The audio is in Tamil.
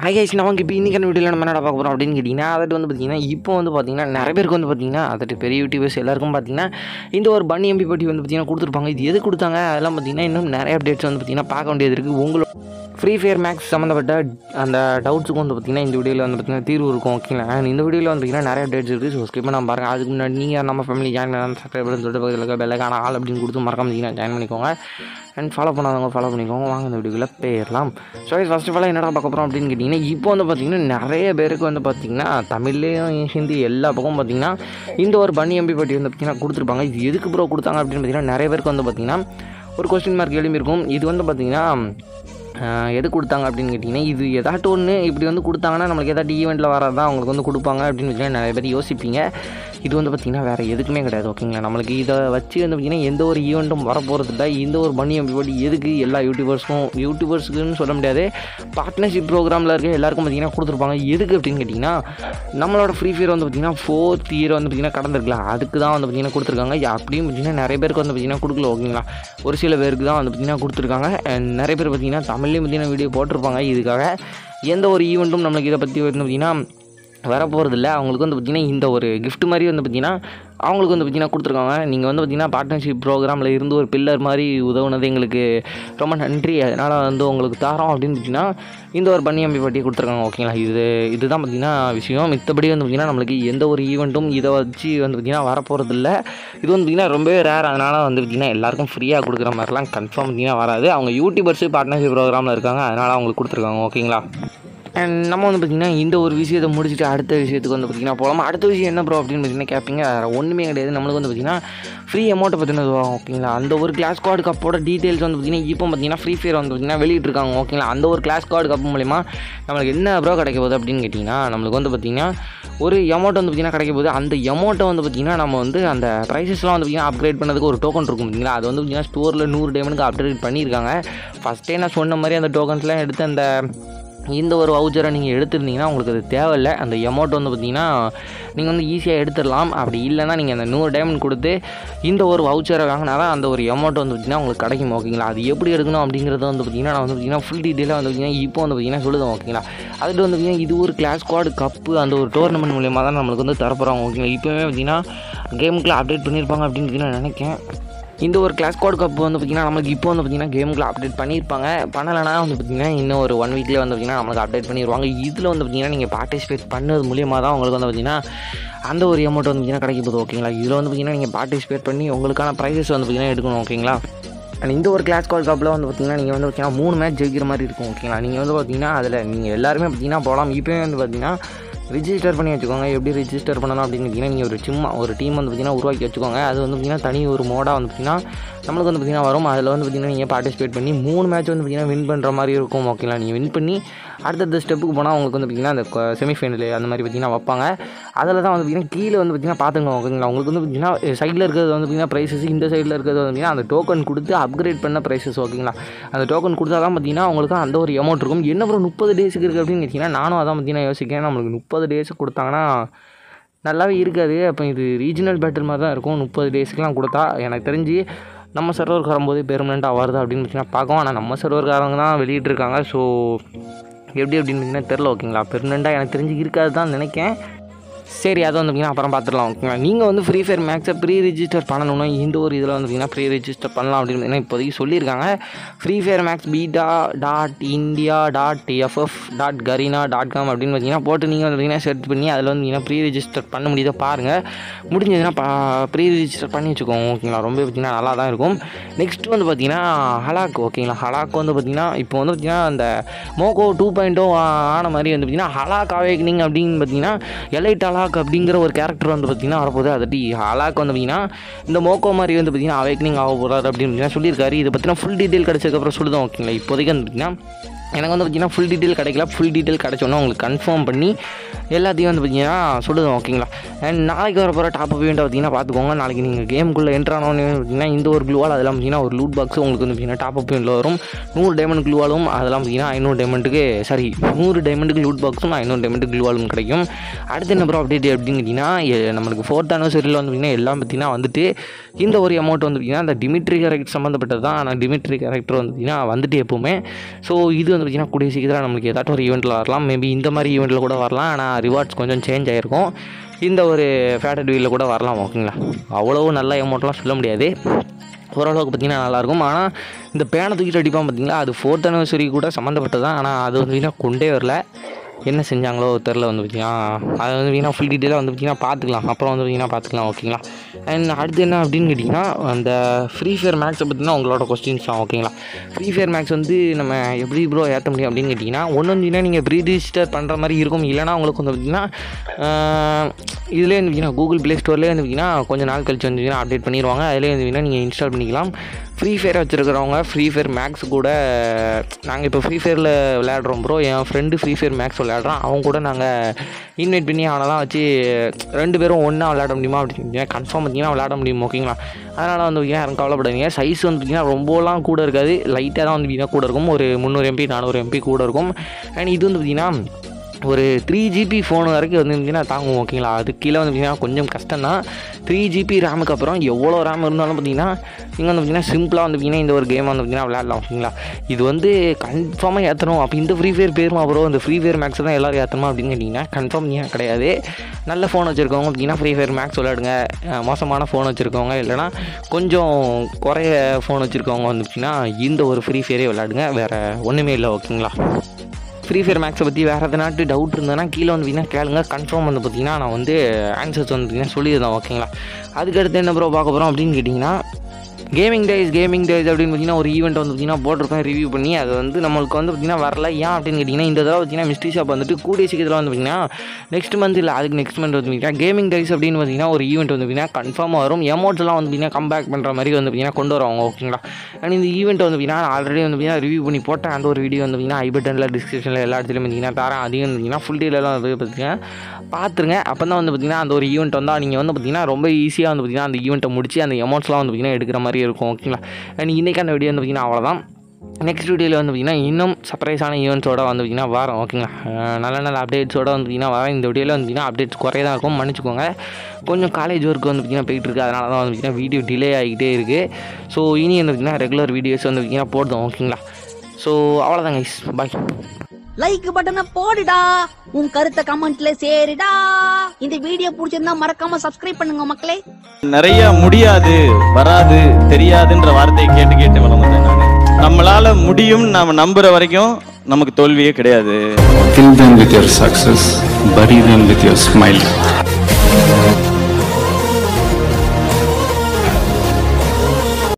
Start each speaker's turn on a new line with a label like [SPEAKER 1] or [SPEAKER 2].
[SPEAKER 1] ஹை கைஸ் நமக்கு இப்போ இன்றைக்கான வீடியோவில் நம்ம என்ன பார்க்க போகிறோம் அப்படின்னு கேட்டிங்கன்னா அதட்டு வந்து பார்த்திங்கன்னா இப்போ வந்து பார்த்திங்கன்னா நிறைய பேருக்கு வந்து பார்த்திங்கன்னா அதட்டு பெரிய யூடியூபர்ஸ் எல்லாருக்கும் பார்த்திங்கன்னா இந்த ஒரு பன்னி எம்பி பட்டி வந்து பார்த்திங்கன்னா கொடுத்துருப்பாங்க இது எது கொடுத்தாங்க அதெல்லாம் பார்த்திங்கன்னா இன்னும் நிறைய அப்டேட்ஸ் வந்து பார்த்திங்கன்னா பார்க்க வேண்டியது இருக்குது உங்களோட ஃப்ரீ ஃபயர் மேக்ஸ் சம்மந்தப்பட்ட அந்த டவுட்ஸுக்கு வந்து பார்த்திங்கன்னா இந்த வீடியோவில் வந்து பார்த்திங்கன்னா தீர்வு இருக்கும் ஓகேங்களா And இந்த வீடியோவில் வந்து பார்த்திங்கன்னா நிறைய அப்டேட்ஸ் இருக்குது ஸோ ஸ்கிப் பண்ணாம பாருங்கள் அதுக்கு முன்னாடி நீங்கள் நம்ம ஃபேமிலி ஜாயின் பண்ணலாம் சப்ஸ்கிரைபர் சொல்லிட்டு பக்கத்தில் இருக்க பெல்லைக்கான ஆள் அப்படின்னு கொடுத்து மறக்காம பார்த்தீங்கன்னா ஜாயின் பண்ணிக்கோங்க அண்ட் ஃபாலோ பண்ணாதவங்க ஃபாலோ பண்ணிக்கோங்க வாங்க இந்த வீடியோவில் போயிடலாம் ஸோ ஃபர்ஸ்ட் ஆஃப் ஆல் என்னடா பார்க்க போகிறோம் அப்படின்னு கேட்டிங்கன்னா இப்போ வந்து பார்த்திங்கன்னா நிறைய பேருக்கு வந்து பார்த்திங்கன்னா தமிழ்லேயும் ஹிந்தி எல்லா பக்கமும் பார்த்திங்கன்னா இந்த ஒரு பன்னி எம்பி பட்டி வந்து பார்த்திங்கன்னா கொடுத்துருப்பாங்க இது எதுக்கு ப்ரோ கொடுத்தாங்க அப்படின்னு பார்த்திங்கன்னா நிறைய பேருக்கு வந்து பார்த்திங்கன்னா ஒரு கொஸ்டின் மார்க் எழும்பியிருக்கும் இது வந்து பார்த்திங்கன்னா ஆஹ் எது கொடுத்தாங்க அப்படின்னு கேட்டிங்கன்னா இது ஏதாட்டும் ஒன்று இப்படி வந்து கொடுத்தாங்கன்னா நம்மளுக்கு ஏதாட்டி ஈவெண்ட்டில் வரதான் அவங்களுக்கு வந்து கொடுப்பாங்க அப்படின்னு வச்சுன்னா நிறைய பேர் யோசிப்பீங்க இது வந்து பார்த்திங்கன்னா வேறு எதுக்குமே கிடையாது ஓகேங்களா நம்மளுக்கு இதை வச்சு வந்து பார்த்திங்கன்னா எந்த ஒரு ஈவெண்ட்டும் வரப்போகிறது இல்லை இந்த ஒரு மணி அப்படி எதுக்கு எல்லா யூடியூபர்ஸ்க்கும் யூடியூபர்ஸுக்குன்னு சொல்ல முடியாது பார்ட்னர்ஷிப் ப்ரோக்ராமில் இருக்க எல்லாருக்கும் பார்த்திங்கன்னா கொடுத்துருப்பாங்க எதுக்கு அப்படின்னு கேட்டிங்கன்னா நம்மளோட ஃப்ரீ ஃபயர் வந்து பார்த்திங்கன்னா ஃபோர்த் இயர் வந்து பார்த்திங்கன்னா கடந்திருக்கலாம் அதுக்கு தான் வந்து பார்த்திங்கன்னா கொடுத்துருக்காங்க அப்படியும் பார்த்திங்கன்னா நிறைய பேருக்கு வந்து பார்த்திங்கன்னா கொடுக்கல ஓகேங்களா ஒரு சில பேருக்கு தான் வந்து பார்த்திங்கன்னா கொடுத்துருக்காங்க And நிறைய பேர் பார்த்திங்கன்னா தமிழ்லேயும் பார்த்திங்கன்னா வீடியோ போட்டிருப்பாங்க இதுக்காக எந்த ஒரு ஈவெண்ட்டும் நம்மளுக்கு இதை பற்றி வந்து பார்த்திங்கன்னா வரப்போகிறதில்ல அவங்களுக்கு வந்து பார்த்திங்கன்னா இந்த ஒரு gift மாதிரி வந்து பார்த்திங்கன்னா அவங்களுக்கு வந்து பார்த்திங்கன்னா கொடுத்துருக்காங்க நீங்கள் வந்து பார்த்திங்கன்னா பார்ட்னர்ஷிப் ப்ரோக்ராமில் இருந்து ஒரு பில்லர் மாதிரி உதவுனது எங்களுக்கு ரொம்ப நன்றி அதனால் வந்து உங்களுக்கு தரோம் அப்படின்னு பார்த்திங்கன்னா இந்த ஒரு பண்ணி அம்பி பட்டி கொடுத்துருக்காங்க ஓகேங்களா இது இதுதான் பார்த்திங்கன்னா விஷயம் மித்தபடி வந்து பார்த்திங்கன்னா நம்மளுக்கு எந்த ஒரு ஈவெண்ட்டும் இதை வச்சு வந்து பார்த்திங்கன்னா வரப்போகிறதில்ல இது வந்து பார்த்திங்கன்னா ரொம்பவே ரேர் அதனால் வந்து பார்த்திங்கன்னா எல்லாருக்கும் ஃப்ரீயாக கொடுக்குற மாதிரிலாம் கன்ஃபார்ம் பார்த்திங்கன்னா வராது அவங்க யூடியூபர்ஸு பார்ட்னர்ஷிப் ப்ரோக்ராமில் இருக்காங்க அதனால் அவங்களுக்கு கொடுத்துருக்காங்க ஓகேங்களா அண்ட் நம்ம வந்து பார்த்திங்கன்னா இந்த ஒரு விஷயத்தை முடிச்சுட்டு அடுத்த விஷயத்துக்கு வந்து பார்த்திங்கன்னா போகலாம் அடுத்த விஷயம் என்ன ப்ரோ அப்படின்னு பார்த்தீங்கன்னா கேட்பீங்க வேறு ஒன்றுமே கிடையாது நம்மளுக்கு வந்து பார்த்திங்கன்னா ஃப்ரீ அமௌண்ட்டை பற்றினது வரும் ஓகேங்களா அந்த ஒரு கிளாஸ் கார்டு கப்போட டீட்டெயில்ஸ் வந்து பார்த்திங்கன்னா இப்போ பார்த்திங்கன்னா ஃப்ரீ ஃபயர் வந்து பார்த்திங்கன்னா வெளியிட்ருக்காங்க ஓகேங்களா அந்த ஒரு கிளாஸ் கார்டு கப் மூலிமா நம்மளுக்கு என்ன ப்ரோ கிடைக்க போகுது அப்படின்னு கேட்டிங்கன்னா நம்மளுக்கு வந்து பார்த்திங்கன்னா ஒரு அமௌண்ட் வந்து பார்த்திங்கன்னா கிடைக்க போகுது அந்த அமௌண்ட்டை வந்து பார்த்திங்கன்னா நம்ம வந்து அந்த ப்ரைஸஸ்லாம் வந்து பார்த்திங்கன்னா அப்கிரேட் பண்ணதுக்கு ஒரு டோக்கன் இருக்கும் பார்த்திங்களா அது வந்து பார்த்திங்கன்னா ஸ்டோரில் நூறு டைமண்டுக்கு அப்கிரேட் பண்ணியிருக்காங்க ஃபஸ்ட்டே நான் சொன்ன மாதிரி அந்த டோக்கன்ஸ்லாம் எடுத்து அந்த இந்த ஒரு வவுச்சரை நீங்கள் எடுத்துருந்தீங்கன்னா உங்களுக்கு அது தேவையில்லை அந்த அமௌண்ட் வந்து பார்த்தீங்கன்னா நீங்கள் வந்து ஈஸியாக எடுத்துடலாம் அப்படி இல்லைன்னா நீங்கள் அந்த நூறு டைமண்ட் கொடுத்து இந்த ஒரு வவுச்சரை வாங்கினா தான் அந்த ஒரு அமௌண்ட் வந்து பார்த்திங்கன்னா உங்களுக்கு கிடைக்கும் ஓகேங்களா அது எப்படி எடுக்கணும் அப்படிங்கிறத வந்து பார்த்திங்கன்னா நான் வந்து பார்த்திங்கன்னா ஃபுல் டீட்டெயிலாக வந்து பார்த்திங்கன்னா இப்போ வந்து பார்த்திங்கன்னா சொல்லுதேன் ஓகேங்களா அதுட்டு வந்து பார்த்திங்கன்னா இது ஒரு கிளாஸ் ஸ்குவாட் கப்பு அந்த ஒரு டோர்னமெண்ட் மூலியமாக தான் நம்மளுக்கு வந்து தரப்போகிறாங்க ஓகேங்களா இப்போவே பார்த்திங்கன்னா கேமுக்குள்ளே அப்டேட் பண்ணியிருப்பாங்க அப்படின்னு பார்த்தீங்கன்னா நான் நினைக்கிறேன் இந்த ஒரு கிளாஸ் கோட் கப் வந்து பார்த்திங்கன்னா நம்மளுக்கு இப்போ வந்து பார்த்திங்கன்னா கேமுக்குள்ள அப்டேட் பண்ணியிருப்பாங்க பண்ணலைன்னா வந்து பார்த்திங்கன்னா இன்னும் ஒரு ஒன் வீக்லேயே வந்து பார்த்திங்கன்னா நம்மளுக்கு அப்டேட் பண்ணிடுவாங்க இதில் வந்து பார்த்திங்கன்னா நீங்கள் பார்ட்டிசிபேட் பண்ணது மூலியமாக தான் உங்களுக்கு வந்து பார்த்திங்கன்னா அந்த ஒரு அமௌண்ட் வந்து பார்த்திங்கன்னா கிடைக்க போகுது ஓகேங்களா இதில் வந்து பார்த்திங்கன்னா நீங்கள் பார்ட்டிசிபேட் பண்ணி உங்களுக்கான ப்ரைஸஸ் வந்து பார்த்திங்கன்னா எடுக்கணும் ஓகேங்களா அண்ட் இந்த ஒரு கிளாஸ் கால் கப்பில் வந்து பார்த்திங்கன்னா நீங்கள் வந்து பார்த்திங்கன்னா மூணு மேட்ச் ஜெயிக்கிற மாதிரி இருக்கும் ஓகேங்களா நீங்கள் வந்து பார்த்திங்கன்னா அதில் நீங்கள் எல்லாருமே பார்த்திங்கன்னா போகலாம் இப்போயே வந்து பார்த்திங்கன்னா ரிஜிஸ்டர் பண்ணி வச்சுக்கோங்க எப்படி ரிஜிஸ்டர் பண்ணணும் அப்படின்னு கேட்டிங்கன்னா நீங்கள் ஒரு சும்மா ஒரு டீம் வந்து பார்த்திங்கன்னா உருவாக்கி வச்சுக்கோங்க அது வந்து பார்த்திங்கன்னா தனி ஒரு மோடாக வந்து பார்த்திங்கன்னா நம்மளுக்கு வந்து பார்த்திங்கன்னா வரும் அதில் வந்து பார்த்திங்கன்னா நீங்கள் பார்ட்டிசிபேட் பண்ணி மூணு மேட்ச் வந்து பார்த்திங்கன்னா வின் பண்ணுற மாதிரி இருக்கும் ஓகேங்களா நீங்கள் வின் பண்ணி அடுத்தடுத்த ஸ்டெப்புக்கு போனால் உங்களுக்கு வந்து பார்த்திங்கன்னா அந்த செமிஃபைனல் அந்த மாதிரி பார்த்திங்கன்னா வைப்பாங்க அதில் தான் வந்து பார்த்திங்கன்னா கீழே வந்து பார்த்திங்கன்னா பார்த்துங்க ஓகேங்களா உங்களுக்கு வந்து பார்த்திங்கன்னா சைடில் இருக்கிறது வந்து பார்த்திங்கன்னா ப்ரைஸஸ் இந்த சைடில் இருக்கிறது வந்து பார்த்திங்கன்னா அந்த டோக்கன் கொடுத்து அப்கிரேட் பண்ண ப்ரைஸஸ் ஓகேங்களா அந்த டோக்கன் கொடுத்தா தான் பார்த்திங்கன்னா உங்களுக்கு அந்த ஒரு அமௌண்ட் இருக்கும் என்ன ஒரு முப்பது டேஸுக்கு இருக்குது அப்படின்னு கேட்டிங்கன்னா நானும் அதான் பார்த்திங்கன்னா யோசிக்கிறேன் நம்மளுக்கு முப்பது டேஸ் கொடுத்தாங்கன்னா நல்லாவே இருக்காது அப்போ இது ரீஜனல் பேட்டில் மாதிரி தான் இருக்கும் முப்பது டேஸ்க்குலாம் கொடுத்தா எனக்கு தெரிஞ்சு நம்ம சர்வருக்கு வரும்போது பெர்மனெண்ட்டாக வருதா அப்படின்னு பார்த்தீங்கன்னா பார்க்கவும் ஆனால் நம்ம சர்வர்காரங்க தான் வெளியிட்ருக்காங்க ஸோ எப்படி அப்படின்னு பார்த்தீங்கன்னா தெரில ஓகேங்களா பெர்மனெண்ட்டாக எனக்கு தெரிஞ்சு இருக்காது தான் நினைக்கேன் சரி அதை வந்து பார்த்திங்கன்னா அப்புறம் பார்த்துடலாம் ஓகேங்களா நீங்கள் வந்து ஃப்ரீ ஃபயர் மேக்ஸை ப்ரீ ரிஜிஸ்டர் பண்ணணும்னா இந்த ஒரு இதில் வந்து பார்த்திங்கன்னா ப்ரீ ரிஜிஸ்டர் பண்ணலாம் அப்படின்னு பார்த்தீங்கன்னா இப்போதைக்கு சொல்லியிருக்காங்க free fire max beta dot India dot FF dot Garena dot com அப்படின்னு பார்த்தீங்கன்னா போட்டு நீங்கள் வந்து பார்த்திங்கன்னா செர்ச் பண்ணி அதில் வந்து பார்த்தீங்கன்னா ப்ரீ ரிஜிஸ்டர் பண்ண முடியுதோ பாருங்கள் முடிஞ்சதுன்னா பா ப்ரீ ரிஜிஸ்டர் பண்ணி வச்சுக்கோங்க ஓகேங்களா ரொம்ப பார்த்திங்கன்னா நல்லா தான் இருக்கும் நெக்ஸ்ட் வந்து பார்த்திங்கன்னா ஹலாக் ஓகேங்களா ஹலாக் வந்து பார்த்திங்கன்னா இப்போ வந்து பார்த்திங்கன்னா அந்த மோகோ டூ பாயிண்ட் ஆன மாதிரி வந்து பார்த்திங்கன்னா ஹலாக் அவேக்னிங் அப்படின்னு பார்த்தீங்கன்னா எலைட் ஹலாக் அப்படிங்கிற ஒரு கேரக்டர் வந்து பார்த்திங்கன்னா வரப்போகுது அதட்டி ஹலாக் வந்து பார்த்திங்கன்னா இந்த மோக்கோ மாதிரி வந்து பார்த்திங்கன்னா அவேக்னிங் ஆக போகிறாரு அப்படின்னு பார்த்தீங்கன்னா சொல்லியிருக்காரு இதை பற்றின ஃபுல் டீட்டெயில் கிடச்சதுக்கப்புறம் சொல்லுதான் ஓகேங்களா இப்போதைக்கு வந்து பார்த்திங்கன்னா எனக்கு வந்து பார்த்திங்கன்னா ஃபுல் டீட்டெயில் கிடைக்கல ஃபுல் டீட்டெயில் கிடச்சோன்னா உங்களுக்கு கன்ஃபார்ம் பண்ணி எல்லாத்தையும் வந்து பார்த்திங்கன்னா சொல்லுதோம் ஓகேங்களா அண்ட் நாளைக்கு வர போகிற டாப் இவெண்ட்டை பார்த்திங்கன்னா பார்த்துக்கோங்க நாளைக்கு நீங்கள் கேமுக்குள்ளே என்ட்ரு ஆனோன்னு பார்த்திங்கன்னா இந்த ஒரு க்ளூவால் அதெல்லாம் பார்த்திங்கன்னா ஒரு லூட் பாக்ஸ் உங்களுக்கு வந்து பார்த்திங்கன்னா டாப் அப் இவெண்ட்டில் வரும் நூறு டைமண்ட் க்ளூவாலும் அதெல்லாம் பார்த்திங்கன்னா ஐநூறு டைமண்ட்டுக்கு சாரி நூறு டைமண்ட்டுக்கு லூட் பாக்ஸும் ஐநூறு டைமண்ட்டுக்கு க்ளூவாலும் கிடைக்கும் அடுத்து என்ன ப்ரோ அப்டேட் அப்படின்னு கேட்டிங்கன்னா எ- நம்மளுக்கு ஃபோர்த் அனிவர்சரியில் வந்து பார்த்திங்கன்னா எல்லாம் பார்த்திங்கன்னா வந்துட்டு இந்த ஒரு அமௌண்ட் வந்து பார்த்திங்கன்னா அந்த டிமிட்ரி கேரக்டர் சம்மந்தப்பட்டது தான் ஆனால் டிமிட்ரி கேரக்டர் வந்து பார்த்திங்கன்னா வந்துட்டு எப்போவுமே ஸோ இது வந்து வந்து பார்த்திங்கன்னா கூடிய சீக்கிரம் நம்மளுக்கு ஏதாட்டும் ஒரு ஈவெண்ட்டில் வரலாம் மேபி இந்த மாதிரி ஈவெண்ட்டில் கூட வரலாம் ஆனால் ரிவார்ட்ஸ் கொஞ்சம் சேஞ்ச் ஆகிருக்கும் இந்த ஒரு ஃபேட்டட் வீலில் கூட வரலாம் ஓகேங்களா அவ்வளோ நல்ல அமௌண்ட்லாம் சொல்ல முடியாது ஓரளவுக்கு பார்த்தீங்கன்னா நல்லாயிருக்கும் ஆனால் இந்த பேனை தூக்கிட்டு அடிப்பான் பார்த்தீங்களா அது ஃபோர்த் அனிவர்சரி கூட சம்மந்தப்பட்டது தான் ஆனால் அது வந்து பார்த்தீங்கன்னா கொண்டே வரல என்ன செஞ்சாங்களோ தெரில வந்து பார்த்தீங்கன்னா அது வந்து பார்த்தீங்கன்னா ஃபுல் டீட்டெயிலாக வந்து பார்த்தீங்கன்னா பார்த்துக்கலாம் அப்புறம் வந்து பார்த்தீங்கன்னா பார்த்துக்கலாம் ஓகேங்களா அண்ட் அடுத்து என்ன அப்படின்னு கேட்டிங்கன்னா அந்த ஃப்ரீ ஃபயர் மேக்ஸை பற்றினா உங்களோட கொஸ்டின்ஸ் தான் ஓகேங்களா ஃப்ரீ ஃபயர் மேக்ஸ் வந்து நம்ம எப்படி ப்ரோ ஏற்ற முடியும் அப்படின்னு கேட்டிங்கன்னா ஒன்று வந்தீங்கன்னா நீங்கள் ப்ரீ ரிஜிஸ்டர் பண்ணுற மாதிரி இருக்கும் இல்லைனா உங்களுக்கு வந்து பார்த்தீங்கன்னா இதிலே வந்து பார்த்தீங்கன்னா கூகுள் ப்ளே ஸ்டோர்லேயே வந்து பார்த்தீங்கன்னா கொஞ்சம் நாள் கழிச்சு வந்து பார்த்தீங்கன்னா அப்டேட் பண்ணிடுவாங்க அதிலே வந்து பார்த்தீங்கன்னா நீங்கள் இன்ஸ்டால் பண்ணிக்கலாம் ஃப்ரீ ஃபயர் வச்சுருக்கிறவங்க ஃப்ரீ ஃபயர் மேக்ஸ் கூட நாங்கள் இப்போ ஃப்ரீ ஃபயரில் விளையாடுறோம் ப்ரோ என் ஃப்ரெண்டு ஃப்ரீ ஃபயர் மேக்ஸ் விளையாடுறான் அவங்க கூட நாங்கள் இன்வைட் பண்ணி அவனெல்லாம் வச்சு ரெண்டு பேரும் ஒன்றா விளையாட முடியுமா அப்படின்னு கன்ஃபார்ம் பார்த்தீங்கன்னா விளையாட முடியும் ஓகேங்களா அதனால் வந்து பார்த்தீங்கன்னா யாரும் கவலைப்படாதீங்க சைஸ் வந்து பார்த்தீங்கன்னா ரொம்பலாம் கூட இருக்காது லைட்டாக தான் வந்து பார்த்தீங்கன்னா கூட இருக்கும் ஒரு முந்நூறு எம்பி நானூறு எம்பி கூட இருக்கும் அண்ட் இது வந்து பார்த்தீங்கன்னா ஒரு த்ரீ ஜிபி ஃபோன் வரைக்கும் வந்து பார்த்தீங்கன்னா தாங்கும் ஓகேங்களா அது கீழே வந்து பார்த்தீங்கன்னா கொஞ்சம் கஷ்டம் தான் த்ரீ ஜிபி ரேமுக்கு அப்புறம் எவ்வளோ ரேம் இருந்தாலும் பார்த்தீங்கன்னா நீங்கள் வந்து பார்த்தீங்கன்னா சிம்பிளாக வந்து பார்த்தீங்கன்னா இந்த ஒரு கேம் வந்து பார்த்தீங்கன்னா விளையாடலாம் ஓகேங்களா இது வந்து கன்ஃபார்மாக ஏற்றணும் அப்போ இந்த ஃப்ரீ ஃபயர் பேருமா ப்ரோ இந்த ஃப்ரீ ஃபயர் மேக்ஸ் தான் எல்லோரும் ஏற்றணுமா அப்படின்னு கேட்டிங்கன்னா கன்ஃபார்ம் ஏன் கிடையாது நல்ல ஃபோன் வச்சுருக்கவங்க பார்த்தீங்கன்னா ஃப்ரீ ஃபயர் மேக்ஸ் விளையாடுங்க அஹ் மோசமான ஃபோன் வச்சுருக்கவங்க இல்லைனா கொஞ்சம் குறைய ஃபோன் வச்சுருக்கவங்க வந்து பார்த்தீங்கன்னா இந்த ஒரு ஃப்ரீ ஃபயரே விளையாடுங்க வேறு ஒன்றுமே இல்லை ஓகேங்களா ஃப்ரீ ஃபயர் மேக்ஸை பற்றி வேறு எதனாட்டு டவுட் இருந்ததுன்னா கீழே வந்து பார்த்தீங்கன்னா கேளுங்க கன்ஃபார்ம் வந்து பார்த்தீங்கன்னா நான் வந்து ஆன்சர்ஸ் வந்து பார்த்தீங்கன்னா சொல்லியிருந்தேன் ஓகேங்களா அதுக்கடுத்து என்ன ப்ரோ பார்க்க போகிறோம் அப்படின்னு கேட்டிங்கன்னா கேமிங் டேஸ் கேமிங் டேஸ் அப்படின்னு பார்த்தீங்கன்னா ஒரு ஈவெண்ட் வந்து பார்த்தீங்கன்னா போட்டிருப்பேன் ரிவ்யூ பண்ணி அது வந்து நம்மளுக்கு வந்து பார்த்தீங்கன்னா வரல ஏன் அப்படின்னு கேட்டிங்கன்னா இந்த தடவை பார்த்தீங்கன்னா மிஸ்ட்ரி ஷாப் வந்துட்டு கூடிய சீக்கிரத்தில் வந்து பார்த்தீங்கன்னா நெக்ஸ்ட் மந்த் இல்லை அதுக்கு நெக்ஸ்ட் மந்த் வந்து பார்த்தீங்கன்னா கேமிங் டேஸ் அப்படின்னு பார்த்தீங்கன்னா ஒரு ஈவெண்ட் வந்து பார்த்தீங்கன்னா கன்ஃபார்மாக வரும் எமௌண்ட்ஸ்லாம் வந்து பார்த்தீங்கன்னா கம்பேக் பண்ணுற மாதிரி வந்து பார்த்தீங்கன்னா கொண்டு வருவாங்க ஓகேங்களா அண்ட் இந்த ஈவெண்ட் வந்து பார்த்தீங்கன்னா ஆல்ரெடி வந்து பார்த்தீங்கன்னா ரிவ்யூ பண்ணி போட்டேன் அந்த ஒரு வீடியோ வந்து பார்த்தீங்கன்னா ஐ பட்டனில் டிஸ்கிரிப்ஷனில் எல்லா இடத்துலையும் பார்த்தீங்கன்னா தரேன் அதிகம் வந்து பார்த்தீங்கன்னா ஃபுல் டீலெலாம் வந்து பார்த்தீங்கன்னா பார்த்துருங்க அப்போ தான் வந்து பார்த்தீங்கன்னா அந்த ஒரு ஈவெண்ட் வந்தால் நீங்கள் வந்து பார்த்தீங்கன்னா ரொம்ப ஈஸியாக வந்து பார்த்தீங்கன்னா அந்த ஈவெண்ட்டை முடிச்சு அந்த எமௌண்ட்ஸ்லாம் வந்து பார்த்தீங்கன்னா எடுக்கிற மாதிரி இருக்கும் ஓகேங்களா அண்ட் இன்றைக்கான வீடியோ வந்து பார்த்தீங்கன்னா அவ்வளோதான் நெக்ஸ்ட் வீடியோவில் வந்து பார்த்திங்கன்னா இன்னும் சர்ப்ரைஸான ஈவெண்ட்ஸோட வந்து பார்த்திங்கன்னா வரோம் ஓகேங்களா அஹ் நல்ல நல்ல அப்டேட்ஸோட வந்து பார்த்திங்கன்னா வரேன் இந்த வீடியோவில் வந்து பார்த்திங்கன்னா அப்டேட்ஸ் குறைய தான் இருக்கும் மன்னிச்சுக்கோங்க கொஞ்சம் காலேஜ் ஒர்க் வந்து பார்த்திங்கன்னா போயிட்டு இருக்கு அதனால தான் வந்து பார்த்திங்கன்னா வீடியோ டிலே ஆகிட்டே இருக்குது ஸோ இனி வந்து பார்த்திங்கன்னா ரெகுலர் வீடியோஸ் வந்து பார்த்திங்கன்னா போடுதோம் ஓகேங்களா ஸோ அவ்வளோதாங்க கைஸ் பாய்
[SPEAKER 2] லைக் பட்டனை போடுடா உன் கருத்தை கமெண்ட்ல சேருடா இந்த வீடியோ பிடிச்சிருந்தா மறக்காம சப்ஸ்கிரைப் பண்ணுங்க மக்களே
[SPEAKER 3] நிறைய முடியாது வராது தெரியாதுன்ற வார்த்தையை கேட்டு கேட்டு வளர்ந்தேன் நான் நம்மளால முடியும் நாம நம்புற வரைக்கும் நமக்கு தோல்வியே கிடையாது
[SPEAKER 4] Kill them with your success, bury them with your smile.